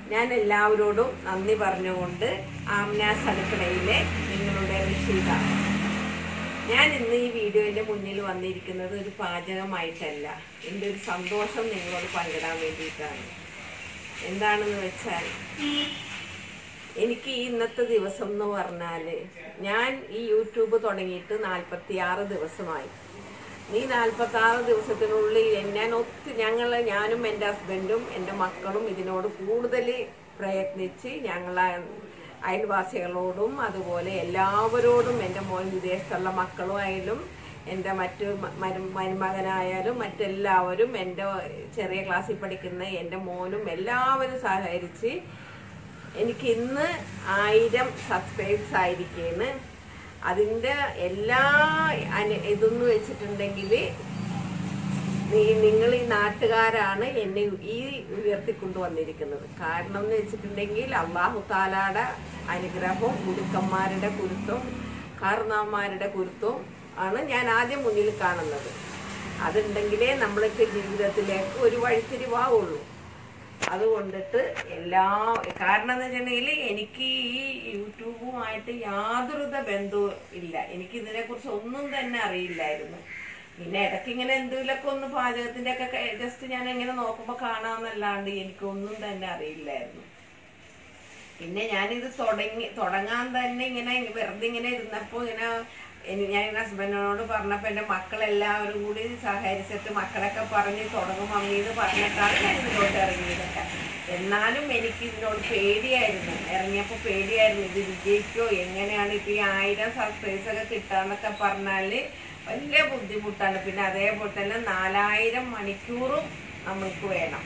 ഞാൻ എല്ലാവരോടും നന്ദി പറഞ്ഞുകൊണ്ട് ആംനാസ് അടുക്കളയിലെ നിങ്ങളുടെ റഷീദ ഞാൻ ഇന്ന് ഈ വീഡിയോയുടെ മുന്നിൽ വന്നിരിക്കുന്നത് ഒരു പാചകമായിട്ടല്ല എൻ്റെ ഒരു സന്തോഷം നിങ്ങളോട് പങ്കിടാൻ വേണ്ടിയിട്ടാണ് എന്താണെന്ന് വെച്ചാൽ എനിക്ക് ഈ ഇന്നത്തെ ദിവസം എന്ന് പറഞ്ഞാൽ ഞാൻ ഈ യൂട്യൂബ് തുടങ്ങിയിട്ട് നാൽപ്പത്തി ആറ് ദിവസമായി ഈ നാൽപ്പത്തി ആറ് ദിവസത്തിനുള്ളിൽ ഞാൻ ഒത്തിരി ഞങ്ങൾ ഞാനും എൻ്റെ ഹസ്ബൻഡും എൻ്റെ മക്കളും ഇതിനോട് കൂടുതൽ പ്രയത്നിച്ച് ഞങ്ങൾ അയൽവാസികളോടും അതുപോലെ എല്ലാവരോടും എൻ്റെ മോൻ വിദേശത്തുള്ള മക്കളും ആയാലും എൻ്റെ മറ്റു മ- മരു- മരുമകനായാലും മറ്റെല്ലാവരും എൻ്റെ ചെറിയ ക്ലാസ്സിൽ പഠിക്കുന്ന എൻ്റെ മോനും എല്ലാവരും സഹകരിച്ച് എനിക്ക് ഇന്ന് ആയിരം സബ്സ്ക്രൈബ്സ് ആയിരിക്കുകയാണ് അതിൻ്റെ എല്ലാ അനു ഇതെന്ന് വെച്ചിട്ടുണ്ടെങ്കിൽ നിങ്ങൾ ഈ നാട്ടുകാരാണ് എന്നെ ഈ ഉയർത്തിക്കൊണ്ടുവന്നിരിക്കുന്നത് കാരണം എന്ന് വെച്ചിട്ടുണ്ടെങ്കിൽ അള്ളാഹു താലാടെ അനുഗ്രഹവും ഗുരുക്കന്മാരുടെ കുരുത്തവും കാർന്നാമാരുടെ കുരുത്തവും ആണ് ഞാൻ ആദ്യം മുന്നിൽ കാണുന്നത് അതുണ്ടെങ്കിലേ നമ്മൾക്ക് ജീവിതത്തിലേക്ക് ഒരു വഴിത്തിരിവാവുള്ളൂ അതുകൊണ്ടിട്ട് എല്ലാ കാരണം എന്ന് വെച്ചിട്ടുണ്ടെങ്കിൽ എനിക്ക് ഈ യൂട്യൂബുമായിട്ട് യാതൊരുവിധ ബന്ധവും ഇല്ല എനിക്ക് ഇതിനെ കുറിച്ച് ഒന്നും തന്നെ അറിയില്ലായിരുന്നു പിന്നെ ഇടയ്ക്ക് ഇങ്ങനെ എന്തെങ്കിലുമൊക്കെ ഒന്ന് പാചകത്തിന്റെ ഒക്കെ ജസ്റ്റ് ഞാൻ ഇങ്ങനെ നോക്കുമ്പോൾ കാണാമെന്നല്ലാണ്ട് എനിക്കൊന്നും തന്നെ അറിയില്ലായിരുന്നു പിന്നെ ഞാനിത് തുടങ്ങി തുടങ്ങാൻ തന്നെ ഇങ്ങനെ വെറുതെ ഇങ്ങനെ ഇരുന്നപ്പോൾ ഇങ്ങനെ എനി- ഞാൻ എൻ്റെ ഹസ്ബൻഡിനോട് പറഞ്ഞപ്പോൾ എൻ്റെ മക്കളെല്ലാവരും കൂടി സഹകരിച്ചിട്ട് മക്കളൊക്കെ പറഞ്ഞ് തുടങ്ങും മമ്മി എന്ന് പറഞ്ഞിട്ടാണ് ഞാൻ ഇതിലോട്ട് ഇറങ്ങിയതൊക്കെ എന്നാലും എനിക്ക് ഇതിനോട് പേടിയായിരുന്നു ഇറങ്ങിയപ്പോൾ പേടിയായിരുന്നു ഇത് വിജയിക്കോ എങ്ങനെയാണ് ഇപ്പം ഈ ആയിരം സബ്സ്ക്രൈബ് ഒക്കെ കിട്ടാന്നൊക്കെ പറഞ്ഞാൽ വലിയ ബുദ്ധിമുട്ടാണ് പിന്നെ അതേപോലെ തന്നെ നാലായിരം മണിക്കൂറും നമ്മൾക്ക് വേണം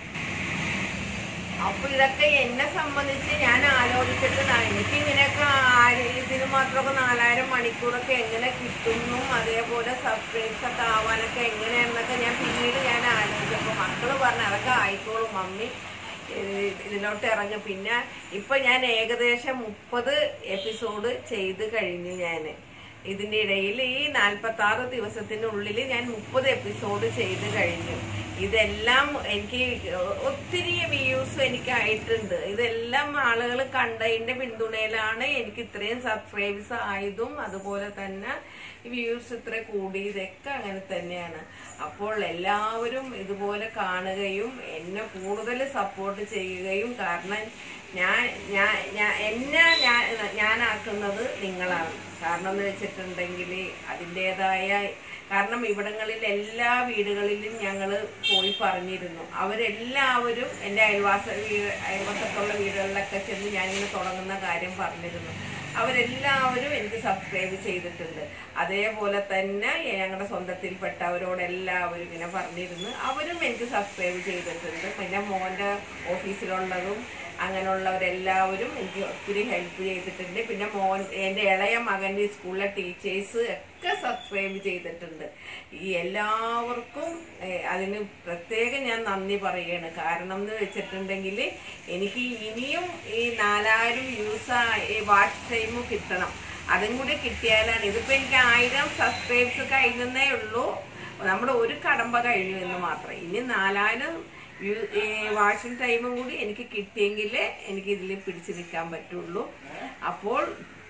അപ്പൊ ഇതൊക്കെ എന്നെ സംബന്ധിച്ച് ഞാൻ ആലോചിച്ചിട്ട് ന- എനിക്ക് ഇങ്ങനെയൊക്കെ ആര് ഇതിന് മാത്രമൊക്കെ നാലായിരം മണിക്കൂറൊക്കെ എങ്ങനെ കിട്ടുന്നു അതേപോലെ സബ്സ്ക്രൈബ്സ് ഒക്കെ ആവാനൊക്കെ എങ്ങനെയാണെന്നൊക്കെ ഞാൻ പിന്നീട് ഞാൻ ആലോചിച്ചപ്പോൾ മക്കള് പറഞ്ഞു അതൊക്കെ ആയിക്കോളും മമ്മി ഏഹ് ഇതിലോട്ട് ഇറങ്ങും പിന്നെ ഇപ്പൊ ഞാൻ ഏകദേശം മുപ്പത് എപ്പിസോഡ് ചെയ്ത് കഴിഞ്ഞു ഞാൻ ഇതിന്റെ ഇടയിൽ ഈ നാൽപ്പത്തി ആറ് ദിവസത്തിനുള്ളിൽ ഞാൻ മുപ്പത് എപ്പിസോഡ് ചെയ്ത് കഴിഞ്ഞു ഇതെല്ലാം എനിക്ക് ഒത്തിരി വ്യൂസ് എനിക്ക് ആയിട്ടുണ്ട് ഇതെല്ലാം ആളുകൾ കണ്ടതിന്റെ പിന്തുണയിലാണ് എനിക്ക് ഇത്രയും സബ്സ്ക്രൈബേഴ്സ് ആയതും അതുപോലെ തന്നെ വ്യൂസ് ഇത്ര കൂടിയതൊക്കെ അങ്ങനെ തന്നെയാണ് അപ്പോൾ എല്ലാവരും ഇതുപോലെ കാണുകയും എന്നെ കൂടുതൽ സപ്പോർട്ട് ചെയ്യുകയും കാരണം ഞാൻ ഞാൻ ഞാൻ എന്നെ ഞാൻ ഞാനാക്കുന്നത് നിങ്ങളാണ് കാരണം എന്ന് വെച്ചിട്ടുണ്ടെങ്കിൽ അതിൻ്റെതായ കാരണം ഇവിടങ്ങളിൽ എല്ലാ വീടുകളിലും ഞങ്ങൾ പോയി പറഞ്ഞിരുന്നു അവരെല്ലാവരും എൻ്റെ അയൽവാസ വീട് അയൽവക്കത്തുള്ള വീടുകളിലൊക്കെ ചെന്ന് ഞാനിങ്ങനെ തുടങ്ങുന്ന കാര്യം പറഞ്ഞിരുന്നു അവരെല്ലാവരും എനിക്ക് സബ്സ്ക്രൈബ് ചെയ്തിട്ടുണ്ട് അതേപോലെ തന്നെ ഞങ്ങളുടെ സ്വന്തത്തിൽപ്പെട്ടവരോട് എല്ലാവരും ഇങ്ങനെ പറഞ്ഞിരുന്നു അവരും എനിക്ക് സബ്സ്ക്രൈബ് ചെയ്തിട്ടുണ്ട് പിന്നെ മോൻ്റെ ഓഫീസിലുള്ളതും അങ്ങനെയുള്ളവരെല്ലാവരും എനിക്ക് ഒത്തിരി ഹെൽപ്പ് ചെയ്തിട്ടുണ്ട് പിന്നെ മോൻ എൻ്റെ ഇളയ മകൻ്റെ സ്കൂളിലെ ടീച്ചേഴ്സ് ഒക്കെ സബ്സ്ക്രൈബ് ചെയ്തിട്ടുണ്ട് ഈ എല്ലാവർക്കും ഏഹ്, അതിന് പ്രത്യേകം ഞാൻ നന്ദി പറയുകയാണ് കാരണം എന്ന് വെച്ചിട്ടുണ്ടെങ്കിൽ എനിക്ക് ഇനിയും ഈ നാലായിരം വ്യൂസ് വാച്ച് ടൈം കിട്ടണം അതും കൂടി കിട്ടിയാലാണ് ഇതിപ്പോൾ എനിക്ക് ആയിരം സബ്സ്ക്രൈബ്സ് കഴിഞ്ഞതേ ഉള്ളൂ നമ്മുടെ ഒരു കടമ്പ കഴിഞ്ഞു എന്ന് മാത്രം ഇനി നാലായിരം വാഷിംഗ് ടൈമും കൂടി എനിക്ക് കിട്ടിയെങ്കിലേ എനിക്ക് ഇതിൽ പിടിച്ചു നിൽക്കാൻ പറ്റുള്ളൂ അപ്പോൾ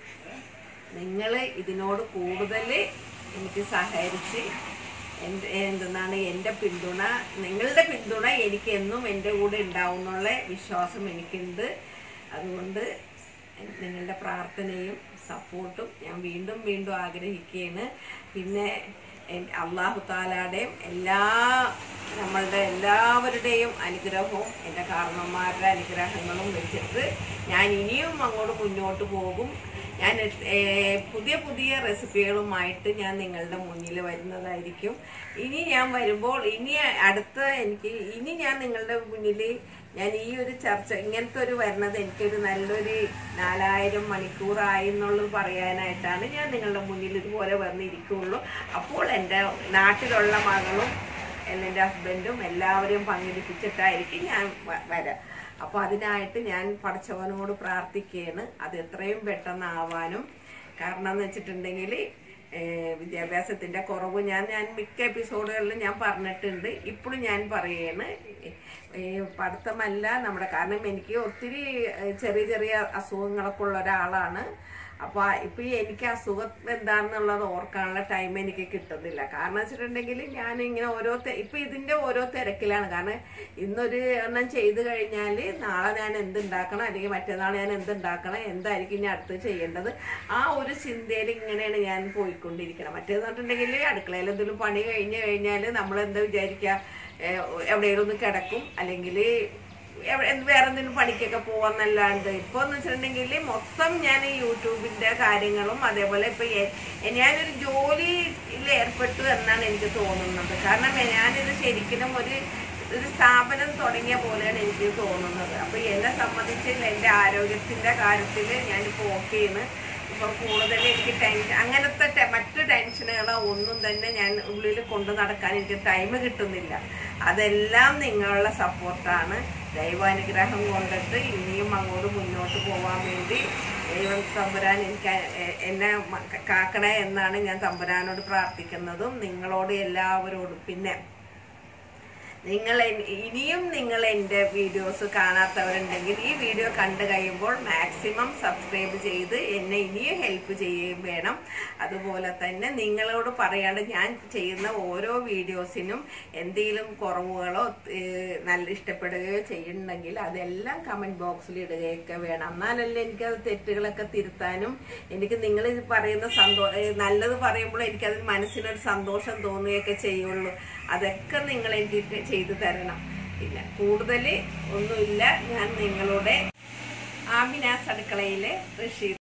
നിങ്ങൾ ഇതിനോട് കൂടുതൽ എനിക്ക് സഹകരിച്ച് എന്ത് എന്തെന്നാണ് എൻ്റെ പിന്തുണ നിങ്ങളുടെ പിന്തുണ എനിക്ക് എന്നും എൻ്റെ കൂടെ ഉണ്ടാവും എന്നുള്ള വിശ്വാസം എനിക്കുണ്ട് അതുകൊണ്ട് നിങ്ങളുടെ പ്രാർത്ഥനയും സപ്പോർട്ടും ഞാൻ വീണ്ടും വീണ്ടും ആഗ്രഹിക്കുകയാണ് പിന്നെ എൻ- അള്ളാഹു താലാടെയും എല്ലാ നമ്മളുടെ എല്ലാവരുടെയും അനുഗ്രഹവും എൻ്റെ കാരണന്മാരുടെ അനുഗ്രഹങ്ങളും വെച്ചിട്ട് ഞാൻ ഇനിയും അങ്ങോട്ട് മുന്നോട്ട് പോകും ഞാൻ ഏർ, പുതിയ പുതിയ റെസിപ്പികളുമായിട്ട് ഞാൻ നിങ്ങളുടെ മുന്നിൽ വരുന്നതായിരിക്കും ഇനി ഞാൻ വരുമ്പോൾ ഇനി അടുത്ത എനിക്ക് ഇനി ഞാൻ നിങ്ങളുടെ മുന്നിൽ ഞാൻ ഈ ഒരു ചർച്ച ഇങ്ങനത്തെ ഒരു വരുന്നത് എനിക്കൊരു നല്ലൊരു നാലായിരം മണിക്കൂറായി എന്നുള്ളത് പറയാനായിട്ടാണ് ഞാൻ നിങ്ങളുടെ മുന്നിൽ ഇതുപോലെ വന്നിരിക്കുകയുള്ളൂ അപ്പോൾ എൻ്റെ നാട്ടിലുള്ള മകളും എൻ്റെ ഹസ്ബൻഡും എല്ലാവരെയും പങ്കെടുപ്പിച്ചിട്ടായിരിക്കും ഞാൻ വ- വരാം അപ്പോൾ അതിനായിട്ട് ഞാൻ പഠിച്ചവനോട് പ്രാർത്ഥിക്കുകയാണ് അത് എത്രയും പെട്ടെന്ന് ആവാനും കാരണം എന്ന് വെച്ചിട്ടുണ്ടെങ്കിൽ ഏഹ് വിദ്യാഭ്യാസത്തിന്റെ കുറവ് ഞാൻ ഞാൻ മിക്ക എപ്പിസോഡുകളിലും ഞാൻ പറഞ്ഞിട്ടുണ്ട് ഇപ്പോഴും ഞാൻ പറയാണ് ഏഹ് പഠിത്തമല്ല നമ്മുടെ കാരണം എനിക്ക് ഒത്തിരി ഏഹ് ചെറിയ ചെറിയ അസുഖങ്ങളൊക്കെ ഉള്ള ഒരാളാണ് അപ്പൊ ഇപ്പൊ ഈ എനിക്ക് അസുഖം എന്താണെന്നുള്ളത് ഓർക്കാനുള്ള ടൈം എനിക്ക് കിട്ടുന്നില്ല കാരണം വെച്ചിട്ടുണ്ടെങ്കിൽ ഞാൻ ഇങ്ങനെ ഓരോ തെ- ഇപ്പൊ ഇതിന്റെ ഓരോ തിരക്കിലാണ് കാരണം ഇന്നൊരു എണ്ണം ചെയ്തു കഴിഞ്ഞാൽ നാളെ ഞാൻ എന്തുണ്ടാക്കണം അല്ലെങ്കിൽ മറ്റന്നാൾ ഞാൻ എന്തുണ്ടാക്കണം എന്തായിരിക്കും ഇനി അടുത്ത് ചെയ്യേണ്ടത് ആ ഒരു ചിന്തയിൽ ഇങ്ങനെയാണ് ഞാൻ പോയിക്കൊണ്ടിരിക്കണം മറ്റേന്ന് പറഞ്ഞിട്ടുണ്ടെങ്കിൽ അടുക്കളയിൽ എന്തെങ്കിലും പണി കഴിഞ്ഞു കഴിഞ്ഞാൽ നമ്മൾ എന്താ വിചാരിക്കുക ഏഹ് എവിടെയെങ്കിലും ഒന്ന് കിടക്കും അല്ലെങ്കിൽ എവ- എന്ത് വേറെ എന്തെങ്കിലും പണിക്കൊക്കെ പോവാന്നല്ലാണ്ട് ഇപ്പൊ എന്ന് വെച്ചിട്ടുണ്ടെങ്കിൽ മൊത്തം ഞാൻ ഈ യൂട്യൂബിന്റെ കാര്യങ്ങളും അതേപോലെ ഇപ്പൊ എ- ഞാനൊരു ജോലിയിൽ ഏർപ്പെട്ടു എന്നാണ് എനിക്ക് തോന്നുന്നത് കാരണം ഞാനിത് ശരിക്കും ഒരു ഒരു സ്ഥാപനം തുടങ്ങിയ പോലെയാണ് എനിക്ക് തോന്നുന്നത് അപ്പൊ എന്നെ സംബന്ധിച്ച് എന്റെ ആരോഗ്യത്തിന്റെ കാര്യത്തിൽ ഞാനിപ്പോ ഓക്കെയാണ് ഇപ്പൊ കൂടുതൽ എനിക്ക് ടെൻഷൻ അങ്ങനത്തെ ടെ- മറ്റു ടെൻഷനുകളോ ഒന്നും തന്നെ ഞാൻ ഉള്ളിൽ കൊണ്ടു നടക്കാൻ എനിക്ക് ടൈം കിട്ടുന്നില്ല അതെല്ലാം നിങ്ങളുടെ സപ്പോർട്ടാണ് ദൈവാനുഗ്രഹം കൊണ്ടിട്ട് ഇനിയും അങ്ങോട്ട് മുന്നോട്ട് പോകാൻ വേണ്ടി ദൈവം തമ്പുരാൻ എനിക്ക് എ- എന്നെ മ- കാക്കണേ എന്നാണ് ഞാൻ തമ്പുരാനോട് പ്രാർത്ഥിക്കുന്നതും നിങ്ങളോട് എല്ലാവരോടും പിന്നെ നിങ്ങൾ എൻ- ഇനിയും നിങ്ങൾ എൻ്റെ വീഡിയോസ് കാണാത്തവരുണ്ടെങ്കിൽ ഈ വീഡിയോ കണ്ടു കഴിയുമ്പോൾ മാക്സിമം സബ്സ്ക്രൈബ് ചെയ്ത് എന്നെ ഇനിയും ഹെൽപ്പ് ചെയ്യുകയും വേണം അതുപോലെ തന്നെ നിങ്ങളോട് പറയാണ്ട് ഞാൻ ചെയ്യുന്ന ഓരോ വീഡിയോസിനും എന്തെങ്കിലും കുറവുകളോ ഏഹ്, നല്ല ഇഷ്ടപ്പെടുകയോ ചെയ്യുന്നുണ്ടെങ്കിൽ അതെല്ലാം കമന്റ് ബോക്സിൽ ഇടുകയൊക്കെ വേണം എന്നാലല്ലേ എനിക്കത് തെറ്റുകളൊക്കെ തിരുത്താനും എനിക്ക് നിങ്ങൾ പറയുന്ന സന്തോ ഏഹ്, നല്ലത് പറയുമ്പോൾ എനിക്കതിൽ മനസ്സിനൊരു സന്തോഷം തോന്നുകയൊക്കെ ചെയ്യുള്ളൂ അതൊക്കെ നിങ്ങൾ എനിക്ക് ചെയ്തു തരണം ഇല്ല കൂടുതൽ ഒന്നുമില്ല ഞാൻ നിങ്ങളുടെ ആമിനാസ് അടുക്കളയിലെ റഷീദ്